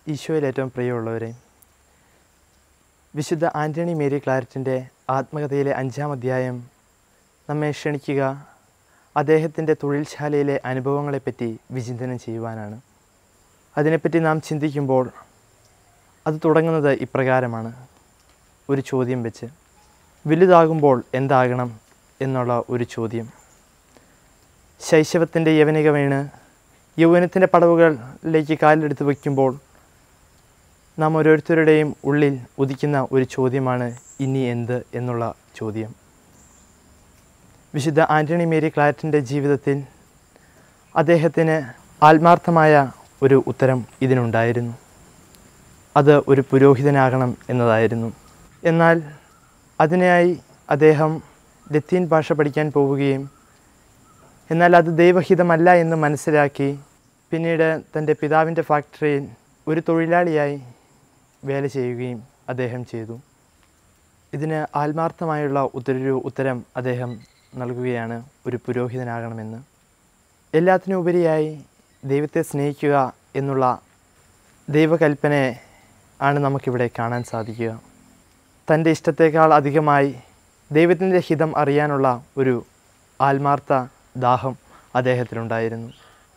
ഈശോയിൽ ഏറ്റവും പ്രിയമുള്ളവരെ വിശുദ്ധ ആൻ്റണി മേരി ക്ലാരറ്റിൻ്റെ ആത്മകഥയിലെ അഞ്ചാം അധ്യായം നമ്മെ ക്ഷണിക്കുക അദ്ദേഹത്തിൻ്റെ തൊഴിൽശാലയിലെ അനുഭവങ്ങളെപ്പറ്റി വിചിന്തനം ചെയ്യുവാനാണ് അതിനെപ്പറ്റി നാം ചിന്തിക്കുമ്പോൾ അത് തുടങ്ങുന്നത് ഇപ്രകാരമാണ് ഒരു ചോദ്യം വെച്ച് വലുതാകുമ്പോൾ എന്താകണം എന്നുള്ള ഒരു ചോദ്യം ശൈശവത്തിൻ്റെ യവനിക വീണ് യൗവനത്തിൻ്റെ പടവുകളിലേക്ക് കാലെടുത്ത് വയ്ക്കുമ്പോൾ നാം ഓരോരുത്തരുടെയും ഉള്ളിൽ ഉദിക്കുന്ന ഒരു ചോദ്യമാണ് ഇനി എന്ത് എന്നുള്ള ചോദ്യം വിശുദ്ധ ആൻ്റണി മേരി ക്ലാറ്റിൻ്റെ ജീവിതത്തിൽ അദ്ദേഹത്തിന് ആത്മാർത്ഥമായ ഒരു ഉത്തരം ഇതിനുണ്ടായിരുന്നു അത് ഒരു പുരോഹിതനാകണം എന്നതായിരുന്നു എന്നാൽ അതിനായി അദ്ദേഹം ലത്തീൻ ഭാഷ പഠിക്കാൻ പോവുകയും എന്നാൽ അത് ദൈവഹിതമല്ല എന്ന് മനസ്സിലാക്കി പിന്നീട് തൻ്റെ പിതാവിൻ്റെ ഫാക്ടറിയിൽ ഒരു തൊഴിലാളിയായി വേല ചെയ്യുകയും അദ്ദേഹം ചെയ്തു ഇതിന് ആത്മാർത്ഥമായുള്ള ഉത്തരൊരു ഉത്തരം അദ്ദേഹം നൽകുകയാണ് ഒരു പുരോഹിതനാകണമെന്ന് എല്ലാത്തിനും ഉപരിയായി ദൈവത്തെ സ്നേഹിക്കുക എന്നുള്ള ദൈവകൽപ്പനയെ ആണ് നമുക്കിവിടെ കാണാൻ സാധിക്കുക തൻ്റെ ഇഷ്ടത്തേക്കാൾ അധികമായി ദൈവത്തിൻ്റെ ഹിതം അറിയാനുള്ള ഒരു ആത്മാർത്ഥ ദാഹം അദ്ദേഹത്തിനുണ്ടായിരുന്നു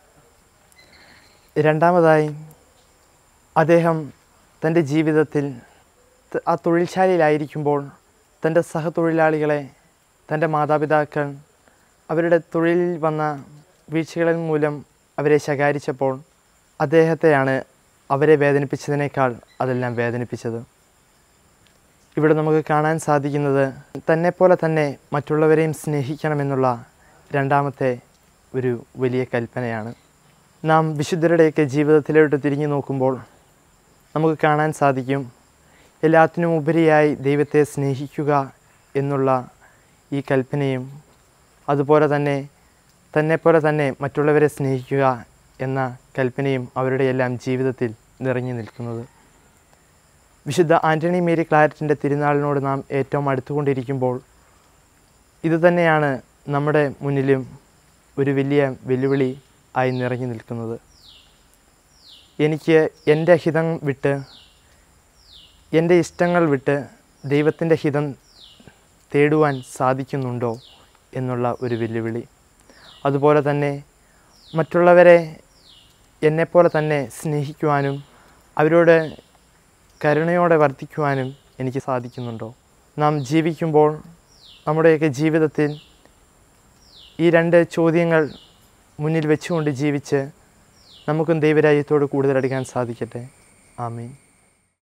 രണ്ടാമതായി അദ്ദേഹം തൻ്റെ ജീവിതത്തിൽ ത- ആ തൊഴിൽശാലയിലായിരിക്കുമ്പോൾ തൻ്റെ സഹതൊഴിലാളികളെ തൻ്റെ മാതാപിതാക്കൾ അവരുടെ തൊഴിലിൽ വന്ന വീഴ്ചകളിൽ മൂലം അവരെ ശകാരിച്ചപ്പോൾ അദ്ദേഹത്തെയാണ് അവരെ വേദനിപ്പിച്ചതിനേക്കാൾ അതെല്ലാം വേദനിപ്പിച്ചത് ഇവിടെ നമുക്ക് കാണാൻ സാധിക്കുന്നത് തന്നെപ്പോലെ തന്നെ മറ്റുള്ളവരെയും സ്നേഹിക്കണമെന്നുള്ള രണ്ടാമത്തെ ഒരു വലിയ കൽപ്പനയാണ് നാം വിശുദ്ധരുടെയൊക്കെ ജീവിതത്തിലോട്ട് തിരിഞ്ഞു നോക്കുമ്പോൾ നമുക്ക് കാണാൻ സാധിക്കും എല്ലാത്തിനും ഉപരിയായി ദൈവത്തെ സ്നേഹിക്കുക എന്നുള്ള ഈ കൽപ്പനയും അതുപോലെ തന്നെ തന്നെപ്പോലെ തന്നെ മറ്റുള്ളവരെ സ്നേഹിക്കുക എന്ന കൽപ്പനയും അവരുടെ എല്ലാം ജീവിതത്തിൽ നിറഞ്ഞു നിൽക്കുന്നത് വിശുദ്ധ ആൻ്റണി മേരി ക്ലാരറ്റിൻ്റെ തിരുനാളിനോട് നാം ഏറ്റവും അടുത്തുകൊണ്ടിരിക്കുമ്പോൾ ഇത് തന്നെയാണ് നമ്മുടെ മുന്നിലും ഒരു വലിയ വെല്ലുവിളി ആയി നിറഞ്ഞു നിൽക്കുന്നത് എനിക്ക് എൻ്റെ ഹിതം വിട്ട് എൻ്റെ ഇഷ്ടങ്ങൾ വിട്ട് ദൈവത്തിൻ്റെ ഹിതം തേടുവാൻ സാധിക്കുന്നുണ്ടോ എന്നുള്ള ഒരു വെല്ലുവിളി അതുപോലെ തന്നെ മറ്റുള്ളവരെ എന്നെപ്പോലെ തന്നെ സ്നേഹിക്കുവാനും അവരോട് കരുണയോടെ വർദ്ധിക്കുവാനും എനിക്ക് സാധിക്കുന്നുണ്ടോ നാം ജീവിക്കുമ്പോൾ നമ്മുടെയൊക്കെ ജീവിതത്തിൽ ഈ രണ്ട് ചോദ്യങ്ങൾ മുന്നിൽ വെച്ചുകൊണ്ട് ജീവിച്ച് നമുക്കും ദൈവരാജ്യത്തോട് കൂടുതൽ അടുക്കാൻ സാധിക്കട്ടെ ആമീൻ